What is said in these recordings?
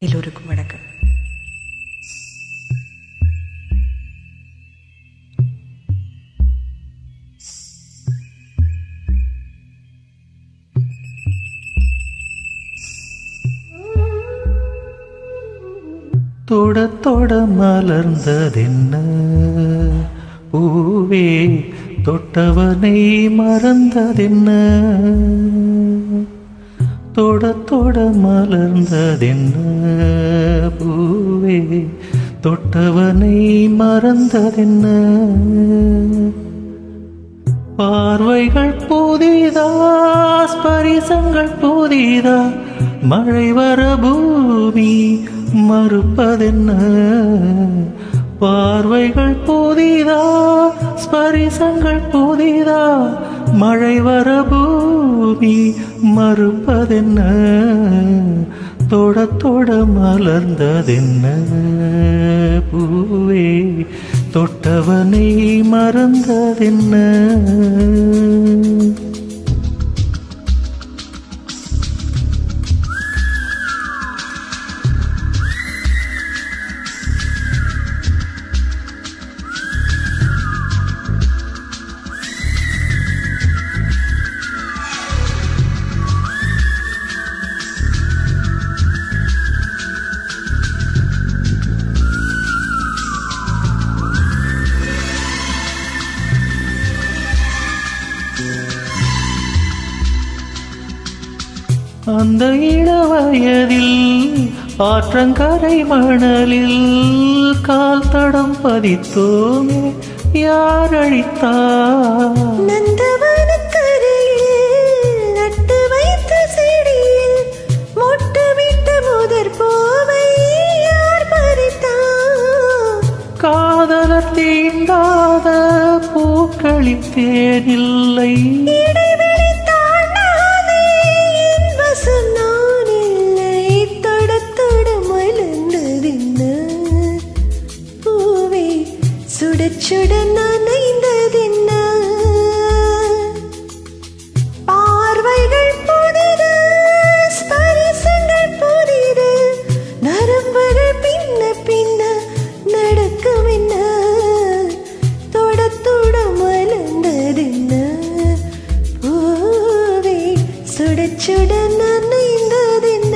எல்லோருக்கும் வணக்கம் தொட தொட மலர்ந்ததென்ன பூவே தொட்டவனை மறந்ததென்ன தொட தொட மலர்ந்ததென்ன பூவே தொட்டவனை மறந்ததென்ன பார்வைகள் புதிதா ஸ்பரிசங்கள் புதிதா மழை வர பூமி மறுப்பதென்ன பார்வைகள் புதிதா ஸ்பரிசங்கள் புதிதா மழை வர பூமி மறுப்பதென்ன தொட தொட மலர்ந்ததென்ன பூவே தொட்டவனை மறந்ததென்ன அந்த இளவயதில் ஆற்றங்கரை மணலில் கால் தடம் பதித்தோமே யார் அழித்தார் நந்தவனக்கரையில் நட்டு வைத்த செடியில் மொட்டுவிட்ட முதற் பூவை யார் பறித்தார்? காதலர் தீண்டாத பூக்களின் தேனில்லை இடைவெளி தாண்டாதே என் வசம் நான் இல்லை. தொடத் தொட மலர்ந்ததென்ன? பூவே சுடச் சுட நனைந்ததென்ன பார்வைகள் புதிது ஸ்பரிசங்கள் புதிது நரம்புகள் பின்ன பின்ன நடக்கும் என்ன தொட தொட மலர்ந்ததென்ன பூவே சுட சுட நனைந்ததென்ன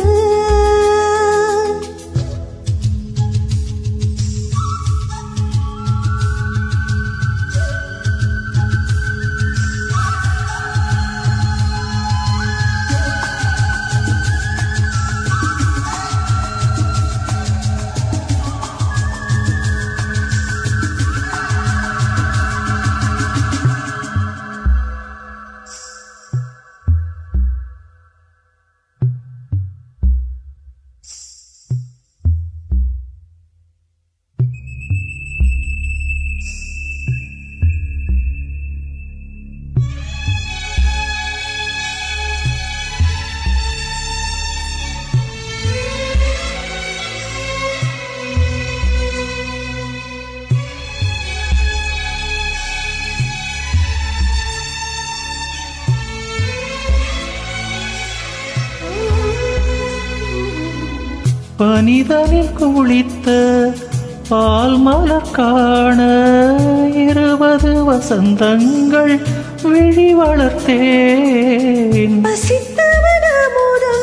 பனிதனில் குளித்த பால் மலர் காண இருபது வசந்தங்கள் விழி வளர்த்தேன் பசித்தவன முதம்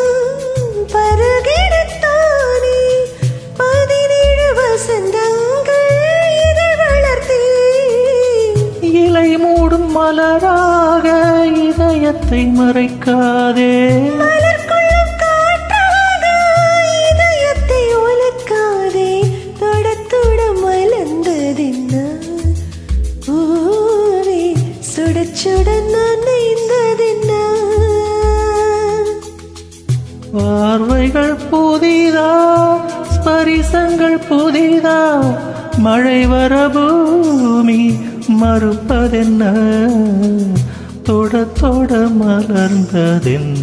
பருகிடத்தானே பதினேழு வசந்தங்கள் இதழ் வளர்த்தேன் இலை மூடும் மலராக இதயத்தை மறைக்காதே மலர்க்குள்ளும் காற்றாக இதயத்தை உலக்காதே தொடத் தொட மலர்ந்ததென்ன பூவே சுடச் சுட நனைந்ததென்ன பார்வைகள் புதிதா ஸ்பரிசங்கள் புதிதா மழை வர பூமி மறுப்பதென்ன தொட தொட மலர்ந்ததென்ன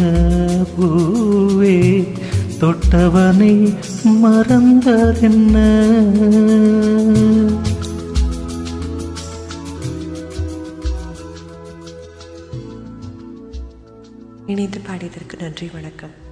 பூவே தொட்டவனை மறந்ததென்ன இணைந்து பாடியதற்கு நன்றி வணக்கம்